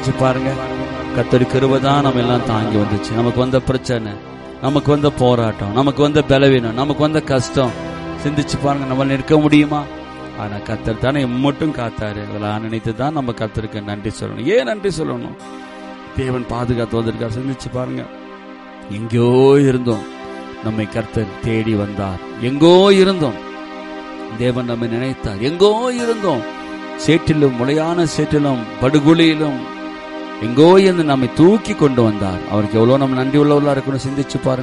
சிந்திச்சு பாருங்க கத்தடி கிருபை தான் நம்ம எல்லாம் தாங்கி வந்துச்சு நமக்கு வந்த பிரச்சனை நமக்கு வந்த போராட்டம் நமக்கு வந்த பலவீனம் நமக்கு வந்த கஷ்டம் சிந்திச்சு பாருங்க நம்ம நிற்க முடியுமா ஆனா கத்தர் தானே மட்டும் காத்தாரு இதெல்லாம் நினைத்து தான் நம்ம கத்தருக்கு நன்றி சொல்லணும் ஏன் நன்றி சொல்லணும் தேவன் பாதுகாத்து வந்திருக்கார் சிந்திச்சு பாருங்க எங்கேயோ இருந்தோம் நம்மை கர்த்தர் தேடி வந்தார் எங்கோ இருந்தோம் தேவன் நம்மை நினைத்தார் எங்கோ இருந்தோம் சேற்றிலும் முளையான சேற்றிலும் படுகொலியிலும் எங்கோ இருந்து நம்மை தூக்கி கொண்டு வந்தார் அவருக்கு எவ்வளவு நம்ம நன்றி உள்ளவர்களா இருக்கணும் சிந்திச்சு பாருங்க